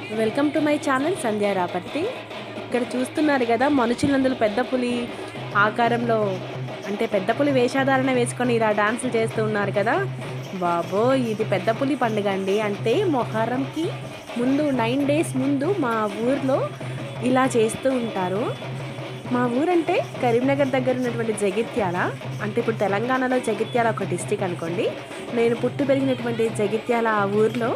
welcome to my channel Sandhya Raparthi ఇక్కడ చూస్తున్నారు కదా మనుషులందులో పెద్ద పులి ఆకారంలో అంటే పెద్ద పులి వేషధారణ వేసుకొని ఇలా డాన్సులు చేస్తూ ఉన్నారు కదా బాబో ఇది పెద్ద పులి పండుగ అండి అంటే మొహరంకి ముందు నైన్ డేస్ ముందు మా ఊర్లో ఇలా చేస్తూ ఉంటారు మా ఊరంటే కరీంనగర్ దగ్గర ఉన్నటువంటి జగిత్యాల అంటే ఇప్పుడు తెలంగాణలో జగిత్యాల ఒక డిస్టిక్ అనుకోండి నేను పుట్టి పెరిగినటువంటి జగిత్యాల ఆ ఊర్లో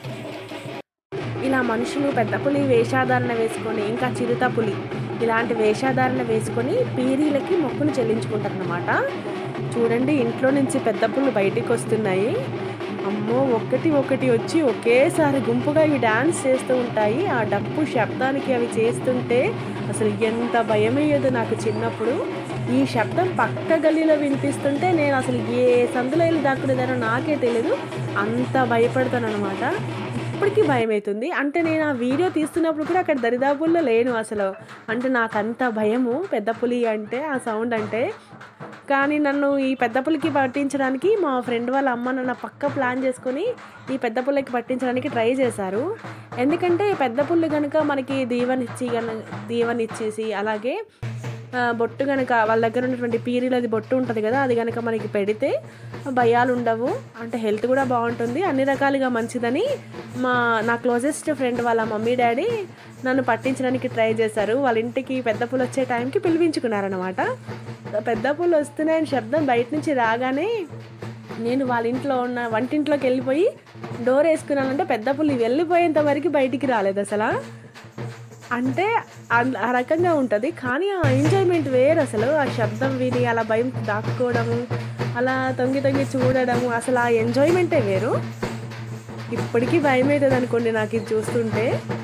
ఇలా మనుషులు పెద్ద పులి వేషాధారణ వేసుకొని ఇంకా చిరుత పులి ఇలాంటి వేషాధారణ వేసుకొని పీరీలకి మొక్కులు చెల్లించుకుంటారనమాట చూడండి ఇంట్లో నుంచి పెద్ద పులు బయటికి వస్తున్నాయి అమ్మో ఒకటి ఒకటి వచ్చి ఒకేసారి గుంపుగా ఇవి డాన్స్ చేస్తూ ఉంటాయి ఆ డప్పు శబ్దానికి అవి చేస్తుంటే అసలు ఎంత భయం అయ్యేదో నాకు చిన్నప్పుడు ఈ శబ్దం పక్క గల్లీలో వినిపిస్తుంటే నేను అసలు ఏ సందులో వెళ్ళి దాక్కునేదానో నాకే తెలియదు అంత భయపడతాను అనమాట ఇప్పటికీ భయం అవుతుంది అంటే నేను ఆ వీడియో తీస్తున్నప్పుడు కూడా అక్కడ దరిదాపుల్లో లేను అసలు అంటే నాకు అంత భయము పెద్ద పులి అంటే ఆ సౌండ్ అంటే కానీ నన్ను ఈ పెద్ద పులికి పట్టించడానికి మా ఫ్రెండ్ వాళ్ళ అమ్మ నన్ను పక్క ప్లాన్ చేసుకొని ఈ పెద్ద పుల్లకి పట్టించడానికి ట్రై చేశారు ఎందుకంటే పెద్ద పుల్లు కనుక మనకి దీవెనిచ్చి గన దీవెనిచ్చేసి అలాగే ఆ, బొట్టు కనుక వాళ్ళ దగ్గర ఉన్నటువంటి పీరీలది బొట్టు ఉంటుంది కదా అది కనుక మనకి పెడితే భయాలు ఉండవు అంటే హెల్త్ కూడా బాగుంటుంది అన్ని రకాలుగా మంచిదని మా నా క్లోజెస్ట్ ఫ్రెండ్ వాళ్ళ మమ్మీ డాడీ నన్ను పట్టించడానికి ట్రై చేశారు వాళ్ళ ఇంటికి పెద్ద పూలు వచ్చే టైంకి పిలిపించుకున్నారనమాట పెద్ద పూలు వస్తున్నాయని శబ్దం బయట నుంచి రాగానే నేను వాళ్ళ ఇంట్లో ఉన్న వంటింట్లోకి వెళ్ళిపోయి డోర్ వేసుకున్నానంటే పెద్ద పులి వెళ్ళిపోయేంత వరకు బయటికి రాలేదు అసలు అంటే అన్- ఆ రకంగా ఉంటుంది కానీ ఆ ఎంజాయ్మెంట్ వేరు అసలు ఆ శబ్దం విని అలా భయం దాక్కోవడము అలా తొంగి తొంగి చూడడము అసలు ఆ ఎంజాయ్మెంటే వేరు ఇప్పటికీ భయం అవుతుంది అనుకోండి నాకు ఇది చూస్తుంటే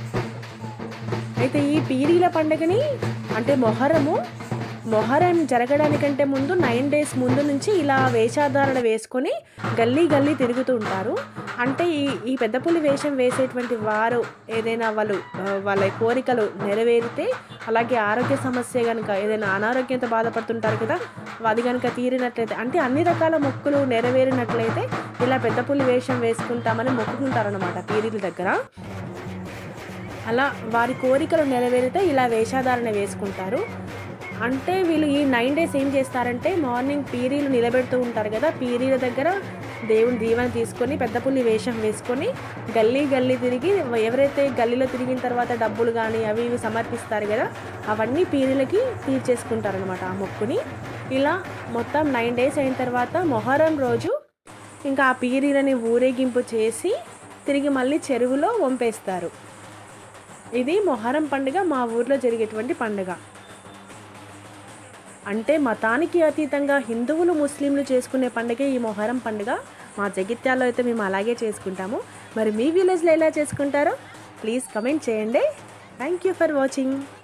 అయితే ఈ పీరీల పండుగని అంటే మొహరము మొహరం జరగడానికంటే ముందు నైన్ డేస్ ముందు నుంచి ఇలా వేషాధారణ వేసుకొని గల్లీ గల్లీ తిరుగుతూ ఉంటారు అంటే ఈ ఈ పెద్ద పులి వేషం వేసేటువంటి వారు ఏదైనా వాళ్ళు ఆ, వాళ్ళ కోరికలు నెరవేరితే అలాగే ఆరోగ్య సమస్య కనుక ఏదైనా అనారోగ్యంతో బాధపడుతుంటారు కదా అది కనుక తీరినట్లయితే అంటే అన్ని రకాల మొక్కులు నెరవేరినట్లయితే ఇలా పెద్ద పులి వేషం వేసుకుంటామని మొక్కుకుంటారనమాట పీరీల దగ్గర అలా వారి కోరికలు నెరవేరితే ఇలా వేషాధారణ వేసుకుంటారు అంటే వీళ్ళు ఈ నైన్ డేస్ ఏం చేస్తారంటే మార్నింగ్ పీరీలు నిలబెడుతూ ఉంటారు కదా పీరీల దగ్గర దేవుని దీవెన తీసుకొని పెద్ద పుల్లి వేషం వేసుకొని గల్లీ గల్లీ తిరిగి ఎవరైతే గల్లీలో తిరిగిన తర్వాత డబ్బులు కానీ అవి ఇవి సమర్పిస్తారు కదా అవన్నీ పీరీలకి తీర్చేసుకుంటారనమాట ఆ మొక్కుని ఇలా మొత్తం నైన్ డేస్ అయిన తర్వాత మొహరం రోజు ఇంకా ఆ పీరీలని ఊరేగింపు చేసి తిరిగి మళ్ళీ చెరువులో వంపేస్తారు ఇది మొహరం పండుగ మా ఊర్లో జరిగేటువంటి పండుగ అంటే మతానికి అతీతంగా హిందువులు ముస్లింలు చేసుకునే పండుగ ఈ మొహరం పండుగ మా జగిత్యాల్లో అయితే మేము అలాగే చేసుకుంటాము మరి మీ విలేజ్లో ఎలా చేసుకుంటారో ప్లీజ్ కమెంట్ చేయండి థ్యాంక్ యూ ఫర్ వాచింగ్